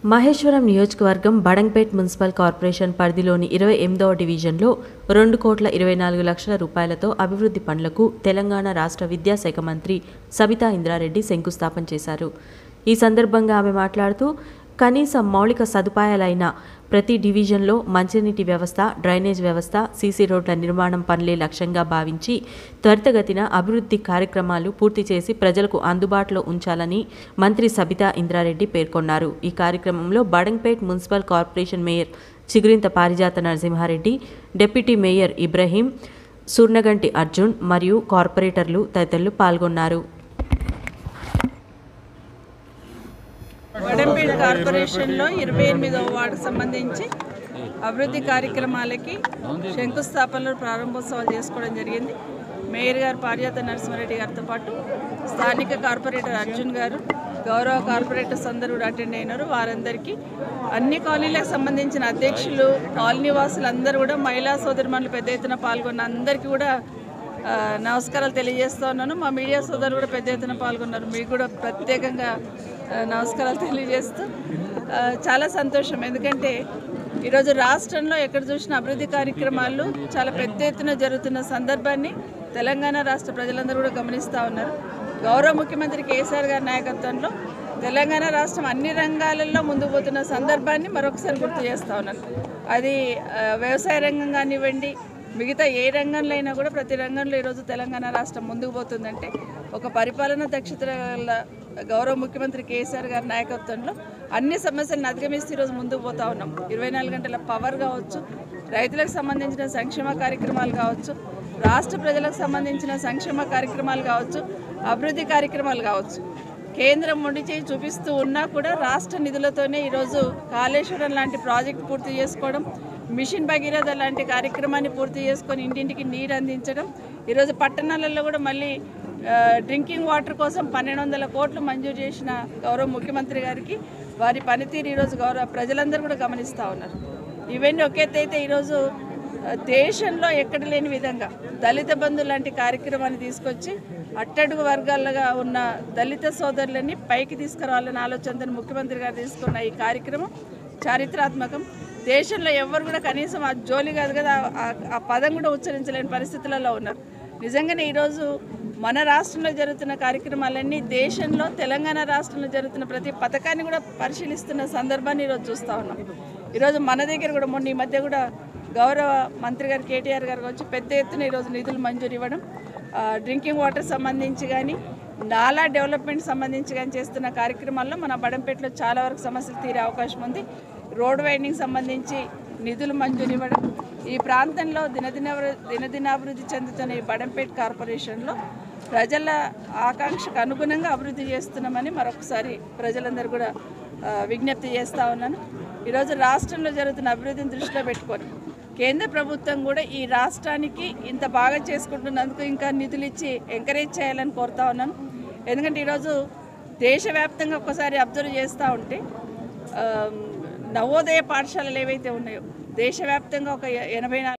మహేశ్వరం నియోజకవర్గం Badangpet municipal corporation పరిధిలోని ఇరవై ఎనిమిదవ డివిజన్లో రెండు కోట్ల ఇరవై నాలుగు లక్షల రూపాయలతో అభివృద్ధి పనులకు తెలంగాణ రాష్ట్ర విద్యాశాఖ మంత్రి సబితా ఇంద్రారెడ్డి శంకుస్థాపన చేశారు ఈ సందర్భంగా ఆమె మాట్లాడుతూ కనీస మౌలిక సదుపాయాలైన ప్రతి డివిజన్లో మంచినీటి వ్యవస్థ డ్రైనేజ్ వ్యవస్థ సీసీ రోడ్ల నిర్మాణం పనులే లక్ష్యంగా భావించి త్వరితగతిన అభివృద్ధి కార్యక్రమాలు పూర్తి చేసి ప్రజలకు అందుబాటులో ఉంచాలని మంత్రి సబితా ఇంద్రారెడ్డి పేర్కొన్నారు ఈ కార్యక్రమంలో Badangpet municipal corporation mayor Chigurintha Parijatha Narasimha Reddy deputy mayor Ibrahim Surnaganti Arjun మరియు కార్పొరేటర్లు తదితరులు పాల్గొన్నారు వడంపేట కార్పొరేషన్లో ఇరవై ఎనిమిదవ వార్డుకు సంబంధించి అభివృద్ధి కార్యక్రమాలకి శంకుస్థాపనలు ప్రారంభోత్సవాలు చేసుకోవడం జరిగింది మేయర్ గారు పార్యాత నరసింహారెడ్డి గారితో పాటు స్థానిక కార్పొరేటర్ అర్జున్ గారు గౌరవ కార్పొరేటర్స్ అందరూ కూడా అటెండ్ అయినారు వారందరికీ అన్ని కాలనీలకు సంబంధించిన అధ్యక్షులు కాలనీ వాసులు అందరూ కూడా మహిళా సోదరిమణులు పెద్ద ఎత్తున పాల్గొన్న అందరికీ కూడా ఆ, నమస్కారాలు తెలియజేస్తూ ఉన్నాను మా మీడియా సోదరులు కూడా పెద్ద ఎత్తున పాల్గొన్నారు మీకు కూడా ప్రత్యేకంగా ఆ, నమస్కారాలు తెలియజేస్తూ ఆ, చాలా సంతోషం ఎందుకంటే ఈరోజు రాష్ట్రంలో ఎక్కడ చూసినా అభివృద్ధి కార్యక్రమాలు చాలా పెద్ద ఎత్తున జరుగుతున్న సందర్భాన్ని తెలంగాణ రాష్ట్ర ప్రజలందరూ కూడా గమనిస్తూ ఉన్నారు గౌరవ ముఖ్యమంత్రి కేసీఆర్ గారి నాయకత్వంలో తెలంగాణ రాష్ట్రం అన్ని రంగాలలో ముందుకు పోతున్న సందర్భాన్ని మరొకసారి గుర్తు చేస్తూ ఉన్నాను అది ఆ, వ్యవసాయ రంగం కానివ్వండి మిగతా ఏ రంగంలో అయినా కూడా ప్రతి రంగంలో ఈరోజు తెలంగాణ రాష్ట్రం ముందుకు పోతుందంటే ఒక పరిపాలన దక్షత గల గౌరవ ముఖ్యమంత్రి కేసీఆర్ గారి నాయకత్వంలో అన్ని సమస్యలను అధిగమిస్తూ ఈరోజు ముందుకు పోతా ఉన్నాం ఇరవై నాలుగు గంటల పవర్ కావచ్చు రైతులకు సంబంధించిన సంక్షేమ కార్యక్రమాలు కావచ్చు రాష్ట్ర ప్రజలకు సంబంధించిన సంక్షేమ కార్యక్రమాలు కావచ్చు అభివృద్ధి కార్యక్రమాలు కావచ్చు కేంద్రం మొండి చేయి చూపిస్తూ ఉన్నా కూడా రాష్ట్ర నిధులతోనే ఈరోజు కాళేశ్వరం లాంటి ప్రాజెక్ట్ పూర్తి చేసుకోవడం మిషన్ భగీరథ లాంటి కార్యక్రమాన్ని పూర్తి చేసుకొని ఇంటింటికి నీరు అందించడం ఈరోజు పట్టణాలలో కూడా మళ్ళీ ఆ, డ్రింకింగ్ వాటర్ కోసం పన్నెండు వందల కోట్లు మంజూరు చేసిన గౌరవ ముఖ్యమంత్రి గారికి వారి పనితీరు ఈరోజు గౌరవ ప్రజలందరూ కూడా గమనిస్తూ ఉన్నారు ఇవన్నీ ఒక ఎత్తు అయితే ఈరోజు ఆ, దేశంలో ఎక్కడ లేని విధంగా దళిత బంధు లాంటి కార్యక్రమాన్ని తీసుకొచ్చి అట్టడుగు వర్గాలుగా ఉన్న దళిత సోదరులని పైకి తీసుకురావాలనే ఆలోచనతో ముఖ్యమంత్రి గారు తీసుకున్న ఈ కార్యక్రమం చారిత్రాత్మకం దేశంలో ఎవరు కూడా కనీసం ఆ జోలి కాదు కదా ఆ- ఆ పదం కూడా ఉచ్చరించలేని పరిస్థితులలో ఉన్నారు నిజంగానే ఈరోజు మన రాష్ట్రంలో జరుగుతున్న కార్యక్రమాలన్నీ దేశంలో తెలంగాణ రాష్ట్రంలో జరుగుతున్న ప్రతి పథకాన్ని కూడా పరిశీలిస్తున్న సందర్భాన్ని ఈరోజు చూస్తూ ఉన్నాం ఈరోజు మన దగ్గర కూడా మొన్న ఈ మధ్య కూడా గౌరవ మంత్రి గారు కేటీఆర్ గారు వచ్చి పెద్ద ఎత్తున ఈరోజు నిధులు మంజూరు ఇవ్వడం ఆ, డ్రింకింగ్ వాటర్ సంబంధించి కానీ నాలా డెవలప్మెంట్ సంబంధించి కానీ చేస్తున్న కార్యక్రమాల్లో మన బడంపేటలో చాలా వరకు సమస్యలు తీరే అవకాశం ఉంది రోడ్ వైండింగ్ సంబంధించి నిధులు మంజూరు ఇవ్వడం ఈ ప్రాంతంలో దినదిన దినదినాభివృద్ధి చెందుతున్న ఈ బడంపేట కార్పొరేషన్లో ప్రజల ఆకాంక్షకు అనుగుణంగా అభివృద్ధి చేస్తున్నామని మరొకసారి ప్రజలందరూ కూడా ఆ, విజ్ఞప్తి చేస్తూ ఉన్నాను ఈరోజు రాష్ట్రంలో జరుగుతున్న అభివృద్ధిని దృష్టిలో పెట్టుకొని కేంద్ర ప్రభుత్వం కూడా ఈ రాష్ట్రానికి ఇంత బాగా చేసుకుంటున్నందుకు ఇంకా నిధులు ఇచ్చి ఎంకరేజ్ చేయాలని కోరుతా ఉన్నాను ఎందుకంటే ఈరోజు దేశవ్యాప్తంగా ఒక్కసారి అబ్జర్వ్ చేస్తూ ఉంటే ఆ, నవోదయ పాఠశాలలు ఏవైతే ఉన్నాయో దేశవ్యాప్తంగా ఒక ఎ- ఎనభై నాలుగు